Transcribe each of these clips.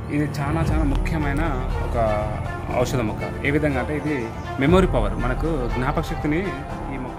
ఇది చాలా చాలా ముఖ్యమైన ఒక ఔషధ మొక్క ఏ విధంగా అంటే ఇది మెమొరీ పవర్ మనకు జ్ఞాపక శక్తిని ఈ మొక్క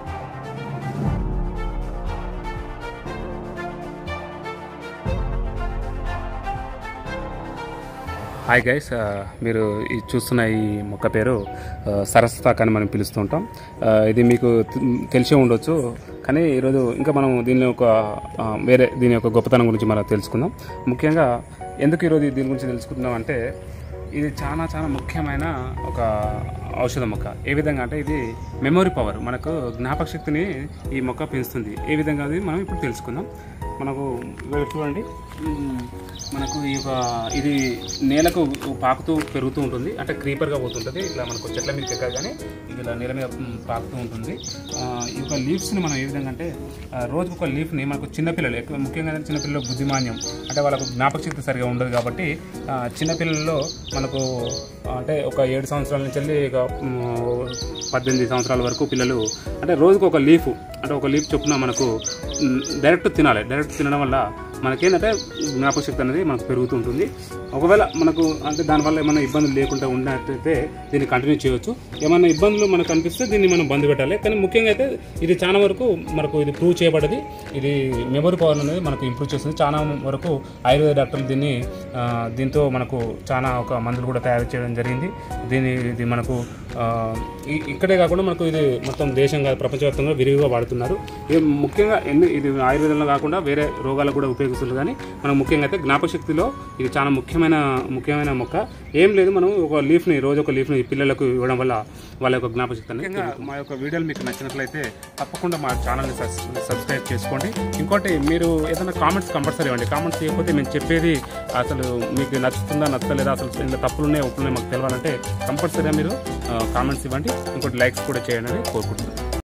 హాయ్ గైస్ మీరు ఈ చూస్తున్న ఈ మొక్క పేరు ఆ, సరస్వతాక్ అని మనం పిలుస్తూ ఉంటాం ఆ, ఇది మీకు తె- తెలిసే ఉండొచ్చు కానీ ఈరోజు ఇంకా మనం దీని యొక్క ఆ, వేరే దీని యొక్క గొప్పతనం గురించి మనం తెలుసుకుందాం ముఖ్యంగా ఎందుకు ఈరోజు దీని గురించి తెలుసుకుంటున్నాం అంటే ఇది చాలా చాలా ముఖ్యమైన ఒక ఔషధ మొక్క ఏ విధంగా అంటే ఇది మెమొరీ పవర్ మనకు జ్ఞాపక శక్తిని ఈ మొక్క పెంచుతుంది ఏ విధంగా అది మనం ఇప్పుడు తెలుసుకుందాం మనకు ఇక్కడ చూడండి ఉమ్, మనకు ఈ యొక్క ఇది నేలకు పాకుతూ పెరుగుతూ ఉంటుంది అంటే క్రీపర్గా పోతుంటుంది ఇలా మనకు చెట్ల మీదకి ఎక్కదు కానీ ఇది ఇలా నేల మీద ఉమ్, పాకుతూ ఉంటుంది ఆ, ఈ యొక్క లీవ్స్ని మనం ఏ విధంగా అంటే ఆ, రోజుకు ఒక లీఫ్ని మనకు చిన్నపిల్లలు ఎక్కువ ముఖ్యంగా చిన్నపిల్లలు బుద్ధిమాన్యం అంటే వాళ్ళకు జ్ఞాపక శక్తి సరిగా ఉండదు కాబట్టి ఆ, చిన్నపిల్లల్లో మనకు అంటే ఒక ఏడు సంవత్సరాల నుంచి వెళ్ళి ఇక ఉమ్, పద్దెనిమిది సంవత్సరాల వరకు పిల్లలు అంటే రోజుకు ఒక లీఫ్ అంటే ఒక లీఫ్ చొప్పున మనకు ఉమ్, డైరెక్ట్ తినాలి డైరెక్ట్ తినడం వల్ల మనకేంటంటే జ్ఞాపక శక్తి అనేది మనకు పెరుగుతూ ఉంటుంది ఒకవేళ మనకు అంటే దానివల్ల ఏమైనా ఇబ్బందులు లేకుండా ఉన్నట్టయితే దీన్ని కంటిన్యూ చేయొచ్చు ఏమైనా ఇబ్బందులు మనకు అనిపిస్తే దీన్ని మనం బంద్ పెట్టాలి కానీ ముఖ్యంగా అయితే ఇది చాలా వరకు మనకు ఇది ప్రూవ్ చేయబడ్డది ఇది మెమరీ పవర్ అనేది మనకు ఇంప్రూవ్ చేస్తుంది చాలా వరకు ఆయుర్వేద డాక్టర్లు దీన్ని ఆ, దీంతో మనకు చాలా ఒక మందులు కూడా తయారు చేయడం జరిగింది దీని ఇది మనకు ఆ, ఇ- ఇక్కడే కాకుండా మనకు ఇది మొత్తం దేశంగా ప్రపంచవ్యాప్తంగా విరివిగా వాడుతున్నారు ఇది ముఖ్యంగా ఎన్ని ఇది ఆయుర్వేదంలో కాకుండా వేరే రోగాలకు కూడా ఉపయోగిస్తున్నారు కానీ మనం ముఖ్యంగా అయితే జ్ఞాపక శక్తిలో ఇది చాలా ముఖ్యమైన ముఖ్యమైన మొక్క ఏం లేదు మనం ఒక లీఫ్ని రోజు ఒక లీఫ్ని పిల్లలకు ఇవ్వడం వల్ల వాళ్ళ యొక్క జ్ఞాపక శక్తి అనేది పెరుగుతుంది. మా యొక్క వీడియోలు మీకు నచ్చినట్లయితే తప్పకుండా మా ఛానల్ని సబ్స్క్రైబ్ చేసుకోండి ఇంకోటి మీరు ఏదైనా కామెంట్స్ కంపల్సరీ ఇవ్వండి కామెంట్స్ చేయకపోతే మేము చెప్పేది అసలు మీకు నచ్చుతుందా నచ్చలేదా అసలు ఇందులో తప్పులు ఉన్నాయి ఒప్పులు ఉన్నాయి మాకు తెలవాలంటే కంపల్సరీగా మీరు కామెంట్స్ ఇవ్వండి ఇంకోటి లైక్స్ కూడా చేయండి అని కోరుకుంటున్నాను